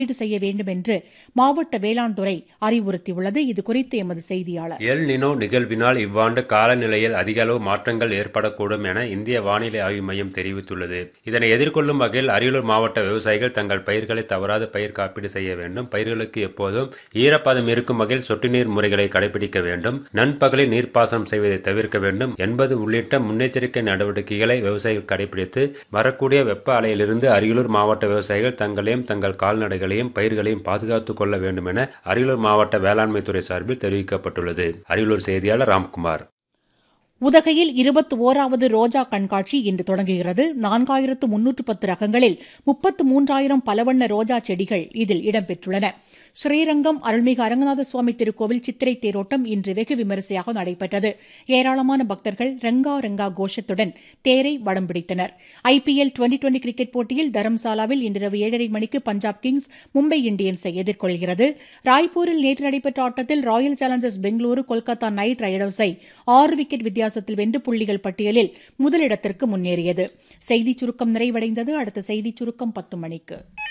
முதலீடு செய்ய வேண்டும் என்று மாவட்ட வேளாண் துறை அறிவுறுத்தியுள்ளது இதுகுறித்து எமது செய்தியாளர் எல் நினோ நிகழ்வினால் இவ்வாண்டு காலநிலையில் அதிக அளவு மாற்றங்கள் ஏற்படக்கூடும் என இந்திய வானிலை ஆய்வு மையம் தெரிவித்துள்ளது இதனை எதிர்கொள்ளும் வகையில் அரியலூர் மாவட்ட விவசாயிகள் தங்கள் பயிர்களை தவறாது பயிர் காப்பீடு செய்ய வேண்டும் பயிர்களுக்கு எப்போதும் ஈரப்பதம் இருக்கும் வகையில் சொட்டு நீர் முறைகளை கடைபிடிக்க வேண்டும் நண்பகலில் நீர்ப்பாசனம் செய்வதை தவிர்க்க வேண்டும் என்பது உள்ளிட்ட முன்னெச்சரிக்கை நடவடிக்கைகளை விவசாயிகள் கடைபிடித்து வரக்கூடிய வெப்ப அலையிலிருந்து அரியலூர் மாவட்ட விவசாயிகள் தங்களையும் தங்கள் கால்நடைகளையும் பயிர்களையும் பாதுகாத்துக் கொள்ள வேண்டும் என அரியலூர் மாவட்ட வேளாண்மை துறை சார்பில் தெரிவிக்கப்பட்டுள்ளது அரியலூர் செய்தியாளர் ராம்குமார் உதகையில் இருபத்தி ஓராவது ரோஜா கண்காட்சி இன்று தொடங்குகிறது நான்காயிரத்து முன்னூற்று பத்து ரகங்களில் முப்பத்து மூன்றாயிரம் பலவண்ண ரோஜா செடிகள் இதில் இடம்பெற்றுள்ளன ஸ்ரீரங்கம் அருள்மிகு அரங்கநாத சுவாமி திருக்கோவில் சித்திரை தேரோட்டம் இன்று வெகு விமரிசையாக நடைபெற்றது ஏராளமான பக்தர்கள் ரங்கா ரங்கா கோஷத்துடன் தேரை வடம் பிடித்தனர் ஐபிஎல் டுவெண்டி டுவெண்டி கிரிக்கெட் போட்டியில் தரம்சாலாவில் இன்றிரவு ஏழரை மணிக்கு பஞ்சாப் கிங்ஸ் மும்பை இந்தியன்ஸை எதிர்கொள்கிறது ராய்ப்பூரில் நேற்று நடைபெற்ற ஆட்டத்தில் Royal Challengers Bengaluru Kolkata Knight ரைடர்ஸை ஆறு விக்கெட் வித்தியாசத்தில் வென்று புள்ளிகள் பட்டியலில் முதலிடத்திற்கு முன்னேறியது செய்திச் சுருக்கம் நிறைவடைந்தது அடுத்த செய்திச் சுருக்கம் பத்து மணிக்கு